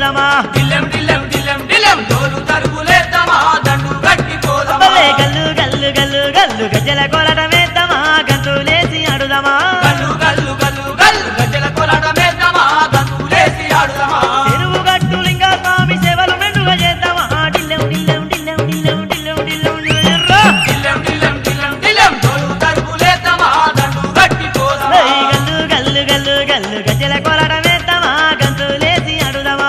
పోదమా దిల్లెం దిల్లెం దిల్లెం దిల్లెం డోలు తరుగులేద్దామా దండు గట్టి పోదమా భలే గల్లు గల్లు గల్లు గల్లు గజ్జల కొలటమేద్దామా గంతులేసి అడుదమా గల్లు గల్లు గల్లు గల్లు గజ్జల కొలటమేద్దామా గంతులేసి ఆడుదామా చెరువు గట్టు లింగ స్వామి సేవలు మెండుగా చేద్దామా డిల్లెం డిల్లెం డిల్లెం డిల్లెం డిల్లెం డిల్లెం ఎర్రా దిల్లెం దిల్లెం దిల్లెం దిల్లెం డోలు తరుగులేద్దామా దండు గట్టి పోదమా ఏయ్ గల్లు గల్లు గల్లు గల్లు గజ్జల కొలటమేద్దామా గంతులేసి అడుదమా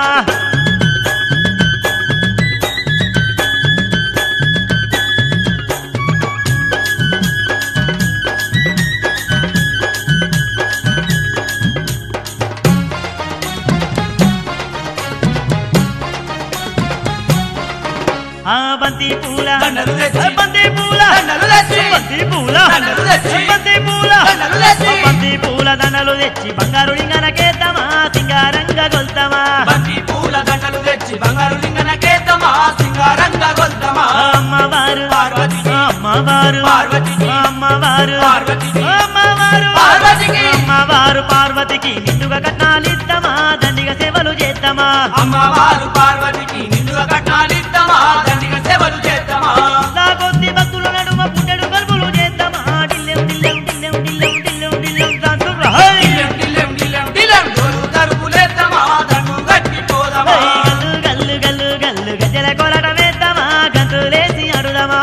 ఆ బంతి పూల దండలు తెచ్చి. ఆ బంతి పూల దండలు తెచ్చి. బంతి పూల దండలు తెచ్చి. బంతి పూల దండలు తెచ్చి. బంతి పూల దండలు తెచ్చి బంగారు లింగనకేద్దామా సింగారంగ గొల్తమా బంతి పూల దండలు తెచ్చి బంగారు లింగనకేద్దామా సింగారంగా గొల్దమా అమ్మవారు పార్వతికి. అమ్మవారు పార్వతికి. అమ్మవారు పార్వతికి. అమ్మవారు పార్వతికి. అమ్మవారు పార్వతికి నిండుగా కట్నాలిద్దామా దండిగా సేవలు చేద్దామా అమ్మవారు పార్వతికి నిండుగా కట్నాలిద్దామా దండిగ సేవలు చేద్దామా నా కొద్ది భక్తుల నడుమ పుట్టెడు కలుపులు చేద్దామా డిల్లెం డిల్లెం డిల్లెం డిల్లెం డిల్లెం డిల్లెం దంతుర్రా. హై! దిల్లెం దిల్లెం దిల్లెం దిల్లెం డోలు తరుగులేద్దామా దండు గట్టి పోదమా హై! గల్లు గల్లు గల్లు గల్లు గజ్జల కొలటమేద్దామా గంతులేసి అడుదమా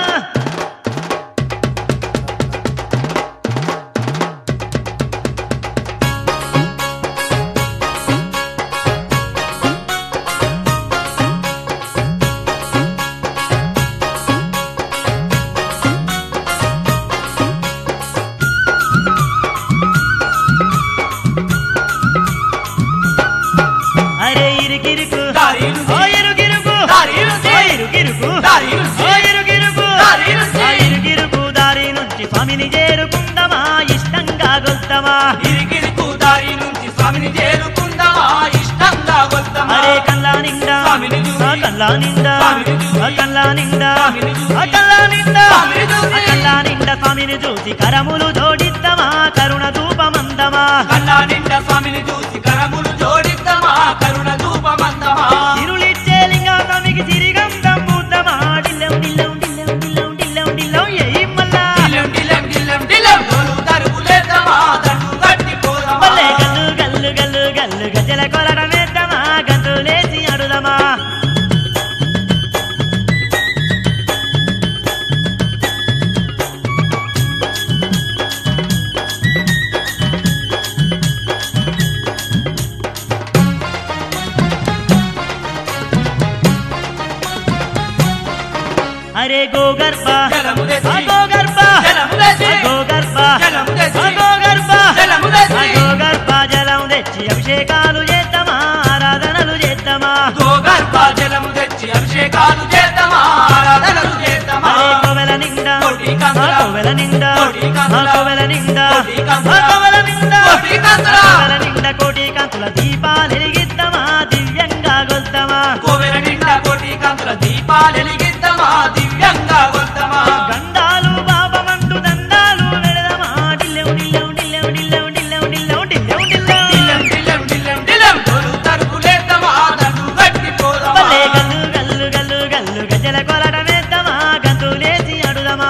అరే ఇరుకిరుకు దారిలు ఓ ఇరుకిరుకు దారిలు ఓ ఇరుకిరుకు దారిలు ఓ ఇరుకిరుకు దారిలు ఆ ఇరుకిరుకు దారి నుంచి స్వామిని చేరుకుందామా ఇష్టంగా గొల్తమా ఇరిగిరుకు దారి నుంచి స్వామిని చేరుకుందామా ఇష్టంగా గొల్దమా అరే కల్లా నిండా స్వామిని చూసి. ఆ కల్లా నిండా స్వామిని చూసి. ఆ కల్లా నిండా స్వామిని చూసి. ఆ కల్లా నిండా స్వామిని చూసి. ఆ కల్లా నిండా స్వామిని చూసి కరములు జోడిద్దామా కరుణ ధూపమందమా కన్నా నిండా స్వామిని చూసి కరములు జోడిద్దామా కరుణ ధూపమందమా ఇరులిచ్చే లింగా స్వామికి సిరిగంధం పూద్దామా డిల్లెం డిల్లెం డిల్లెం డిల్లెం డిల్లెం డిల్లెం ఏయ్ మల్లా దిల్లెం దిల్లెం దిల్లెం దిల్లెం డోలు తరుగులేద్దామా దండు గట్టి పోదమా భలే గల్లు గల్లు గల్లు గల్లు గజ్జల కొలడమేద్దామా గంతులేసి అడుదమా అరే గోగర్భ జలము తెచ్చి. ఆ గోగర్భ జలము తెచ్చి. ఆ గోగర్భ జలము తెచ్చి. ఆ గోగర్భ జలము తెచ్చి. ఆ గోగర్భ జలం తెచ్చి అభిషేకాలు చేద్దామా ఆరాధనలు చేద్దామా గోగర్భ జలము తెచ్చి అభిషేకాలు చేద్దామా ఆరాధనలు చేద్దామా అరే కోవెల నిండా కోటి కందుల. ఆ కోవెల నిండా కోటి కందుల. ఆ కోవెల నిండా కోటి కందుల. ఆ కోవెల నిండా కోటి కందుల. కోవెల నిండా కోటి కంతుల దీపాలు ఎలిగిద్దామా దివ్యంగా గొల్దామా కోవెల నిండా కోటి కాంతుల దీపాలు వెలిగిద్దామా దివ్యంగా గొల్దమా గండాలు బాబమంటూ దండాలు వెళదమా డిల్లెం డిల్లెం డిల్లెం డిల్లెం డిల్లెం డిల్లెం డిల్లెం డిల్లెం దిల్లెం దిల్లెం దిల్లెం దిల్లెం డోలు తరుగులేద్దామా దండు గట్టి పోదమా భలే గల్లు గల్లు గల్లు గల్లు గజ్జల కొలటమేద్దామా గంతులేసి అడుదమా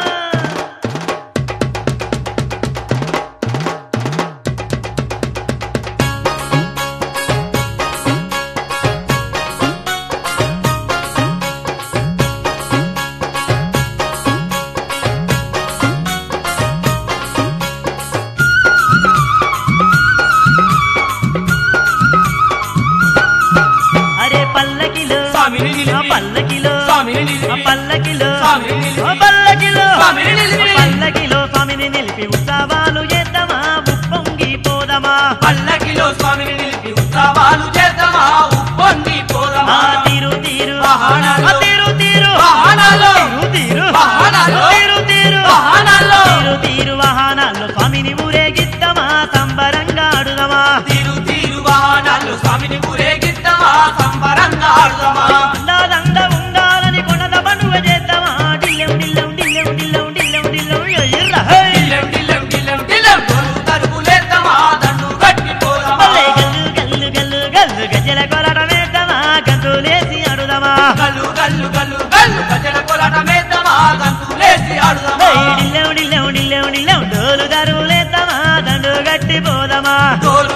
అరే పల్లకిలో స్వామిని నిలిపి. ఆ పల్లకిలో స్వామిని నిలిపి. ఆ పల్లకిలో స్వామిని నిలిపి. ఆ పల్లకిలో స్వామిని నిలిపి. ఆ పల్లకిలో స్వామిని నిలిపి ఉత్సవాలు చేద్దామా ఉప్పొంగి పోదమా పల్లకిలో స్వామిని నిలిపి ఉత్సవాలు చేద్దామా ఉప్పొంగి పోదమా ఆ తీరు తీరు వాహనాల్లో. ఆ తీరు తీరు వాహనాల్లో. తీరు తీరు వాహనాల్లో. తీరు తీరు వాహనాల్లో. తీరు తీరు వాహనాల్లో స్వామిని ఊరేగిద్దామా సంబరంగా ఆడుదామా తీరు తీరు వాహనాలు స్వామిని ఊరేగిద్దామా సంబరంగా ఆడుదామా అందాదండ ఉండాలని కొనద పండుగ చేద్దామా డిల్లెం డిల్లెం డిల్లెం డిల్లెం డిల్లెం డిల్లెం ఎయ్యిర్రా, హై. దిల్లెం దిల్లెం దిల్లెం దిల్లెం డోలు తరుగులేద్దామా దండు గట్టి పోదమా భలే గల్లు గల్లు గల్లు గల్లు గజ్జల కొలటమే లేసి అడుదమా గల్లు గల్లు గల్లు గల్లు గజల కొలటమేద్దామా గంతులేసి ఆడుదామా డోలు దరువులేద్దామా దండు గట్టి పోదమా డోలు